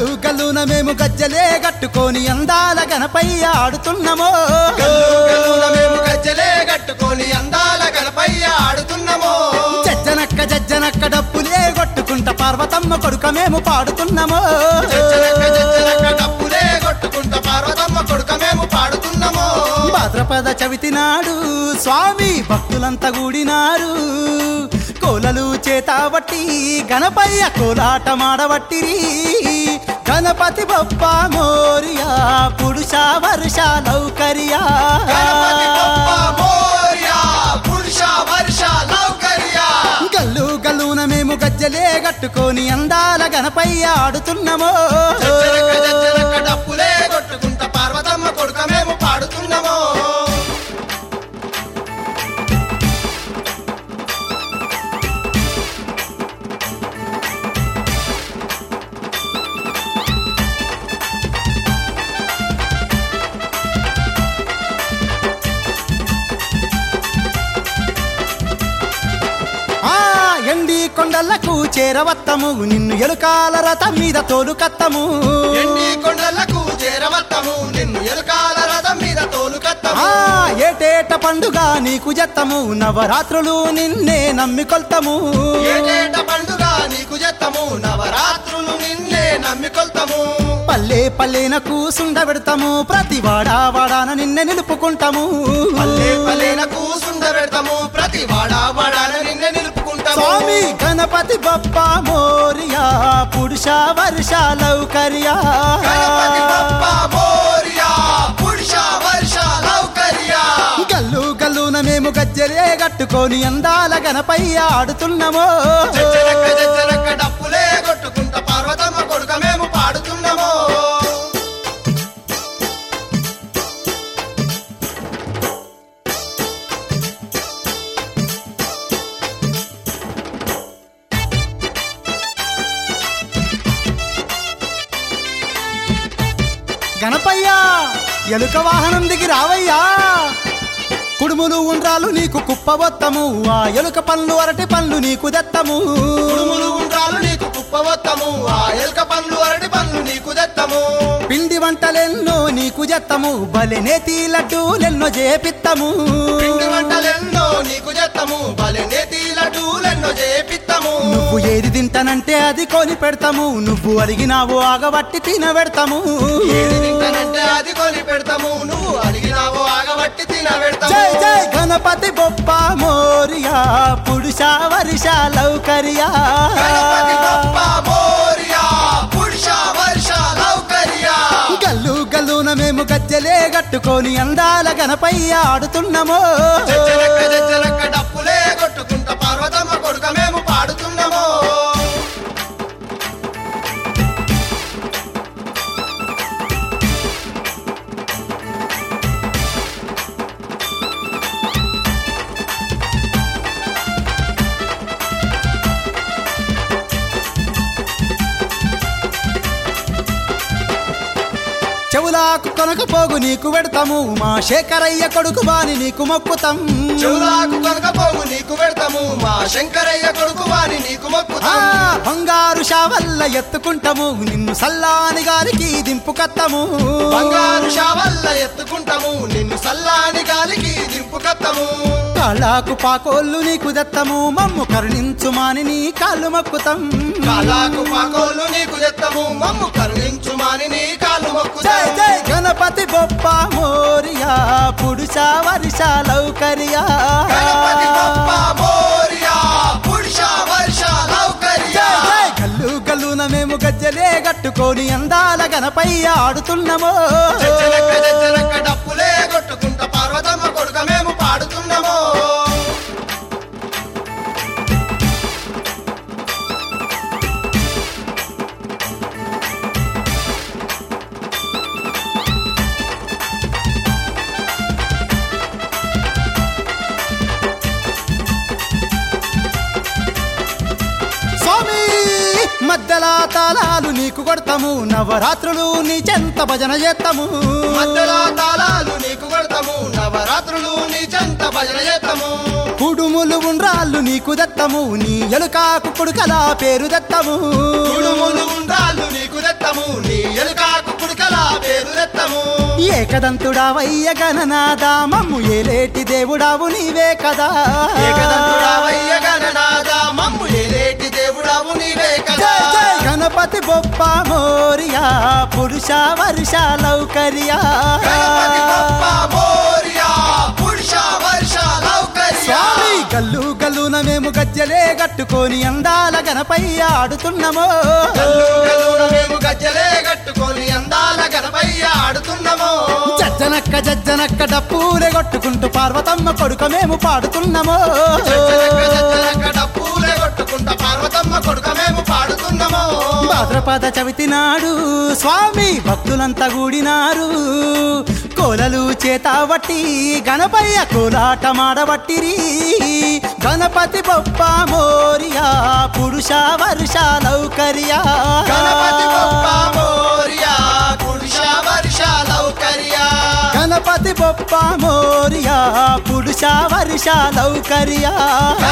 గల్లు గల్లున మేము గజ్జలే కట్టుకొని అందాల గణపయ్య ఆడుతున్నామో గల్లు గల్లున మేము గజ్జలే కట్టుకొని అందాల గణపయ్య ఆడుతున్నామో జజ్జనక్క జజ్జనక్క డప్పులే కొట్టుకుంట పార్వతమ్మ కొడుక మేము పాడుతున్నామో జజ్జనక్క జజ్జనక్క డప్పులే కొట్టుకుంటా పార్వతమ్మ కొడుక మేము పాడుతున్నామో భాద్రపద చవితి నాడు స్వామి భక్తులంతా కూడినారు కోలలు చేతాబట్టి గణపయ్య కోలాటమాడబట్టిరి గణపతి బొప్ప మోరియా పురుష వర్ష లౌకర్యా గణపతి బప్ప మోరియా పురుష వర్ష లౌకర్యా గల్లు గల్లున మేము గజ్జలే కట్టుకొని అందాల గణపయ్య ఆడుతున్నామో జజ్జనక్క జజ్జనక్క డప్పులే కొట్టుకుంటా పార్వతమ్మ కొడుక మేము పాడుతున్నామో ఆ ఎండి కొండలకు చేరవత్తము నిన్ను ఎలుకాల రథం మీద తోలుకత్తము ఎండి కొండలకు చేరవత్తము నిన్ను ఎలుకాల రథం మీద ఆ తోలుకత్తము ఏటేట పండుగ నీకు జత్తము నవరాత్రులు నిన్నే నమ్మికొల్తము ఏటేట పండుగ నీకు జత్తము నవరాత్రులు నిన్నే నమ్మికొల్తము పల్లె పల్లెన కూసుండ పెడతాము ప్రతి వాడా వాడాన నిన్నే నిలుపుకుంటాము పల్లె పల్లెన కూసుండ పెడతాము ప్రతి వాడా వాడాన నిన్నే నిలుపుకుంటాము స్వామి గణపతి బప్ప మోరియా పురుష వర్ష లౌకర్యా గణపతి బప్ప మోరియా పురుష వర్ష లౌకర్యా గల్లు గల్లున మేము గజ్జలే కట్టుకొని అందాల గణపయ్య ఆడుతున్నామో జజ్జనక్క జజ్జనక్క డప్పులే కొట్టుకుంటా పార్వతమ్మ కొడుక మేము పాడుతున్నాము గణపయ్య ఎలుక వాహనం దిగి రావయ్యా కుడుములు ఉండ్రాలు నీకు కుప్పబొత్తము ఆ ఎలుక పళ్ళు అరటి పళ్ళు నీకు దత్తము కుడుములు ఉండ్రాలు నీకు కుప్పవత్తము ఆ ఎలుక పండ్లు అరటి పండ్లు నీకు దత్తము పిండి వంటలెన్నో నీకు జత్తము బలె నేతి లడ్డూలెన్నో చేపిత్తము పిండి వంటలెన్నో నీకు జత్తము భలే నేతి లడ్డూలెన్నో చేపిత్తము నువ్వు ఏది తింటానంటే అది కొని పెడతాము నువ్వు అడిగినావు ఆగబట్టి తినబెడతాము ఏది తింటానంటే అది కొని పెడతాము నువ్వు అడిగినావో ఆగబట్టి తినబెడతాము జై జై గణపతి బొప్ప మోరియా పురుష వర్ష లౌకర్యా గణపతి బప్ప మోరియా పురుష వర్ష లౌకర్యా గల్లు గల్లున మేము గజ్జలే కట్టుకొని అందాల గణపయ్య ఆడుతున్నామో జజ్జనక్క జజ్జనక్క డప్పులే కొట్టుకుంటా పార్వతమ్మ కొడుక మేము పాడుతున్నాము చెవులాకు కొనకపోగు నీకు పెడతాము మా శేఖరయ్య కొడుకు బాని నీకు మొక్కుతాం చెవులాకు కనకపోగు నీకు పెడతాము మా శంకరయ్య కొడుకు వాని నీకు ఆ, మొక్కుతాము బంగారు షావల్ల ఎత్తుకుంటాము నిన్ను సల్లాని గారికి దింపుకత్తము బంగారు షావల్ల ఎత్తుకుంటాము నిన్ను సల్లాని గాలికి దింపుకత్తము కాళ్ళాకు పాకోళ్ళు నీకు దత్తము మమ్ము కరుణించుమాని నీ కాళ్ళు మొక్కుతాం కాలాకు పాకోళ్ళు నీకు తెత్తము మమ్ము కరుణించుమాని నీ కాళ్ళు జై మొక్కుతాము జై గణపతి బొప్ప మోరియా పురుష వర్ష లౌకర్యా గణపతి బప్ప మోరియా పురుష వర్ష లౌకర్యా జై జై గల్లు గల్లున మేము గజ్జలే కట్టుకొని అందాల గణపయ్య ఆడుతున్నామో జజ్జనక్క జజ్జనక్క డప్పులే కొట్టుకుంటా పార్వతమ్మ కొడుక మేము పాడుతున్నాము స్వామి మధ్యల తాళాలు నీకు కొడతాము నవరాత్రులు నీ చెంత భజన చేస్తాము మధ్యలో తాళాలు నీకు కొడతాము నవరాత్రులు నీ చెంత భజన చేస్తాము కుడుములు ఉండ్రాళ్ళు నీకు దత్తము నీ ఎలుకాకు కొడుకలా పేరు దత్తము కుడుములు ఉండ్రాళ్ళు నీకు దత్తము నీ ఎలుకాకు కుడుకల పేరు దత్తము ఏకదంతుడావయ్య గణనాద మమ్ము ఏలేటి దేవుడావు నీవే కదా ఏకదంతుడావయ్య గణనాథ మమ్ము ఏలేటి దేవుడావు నీవే కదా జై జై గణపతి బొప్ప మోరియా పురుష వర్ష లౌకర్యా గణపతి బప్ప మోరియా పురుష వర్ష లౌకర్యా స్వామి గల్లు గల్లున మేము గజ్జలే కట్టుకొని అందాల గణపయ్య ఆడుతున్నామో గల్లు గల్లున మేము గజ్జలే కట్టుకొని అందాల గణపయ్య ఆడుతున్నాము జజ్జనక్క జజ్జనక్క డప్పులే కొట్టుకుంటూ పార్వతమ్మ కొడుక మేము పాడుతున్నామో జజ్జనక్క జజ్జనక్క డప్పులే కొట్టుకుంటా పార్వతమ్మ కొడుక మేము పాడుతున్నాము భాద్రపద చవితి నాడు స్వామి భక్తులంతా కూడినారు కోలలు చేతావట్టి గణపయ్య కోలాట మాడబట్టిరి గణపతి బొప్ప మోరియా పురుష వర్ష లౌకర్యా గణపతి బప్ప మోరియా పురుష వర్ష లౌకర్యా గణపతి బొప్ప మోరియా పురుష వర్ష లౌకర్యా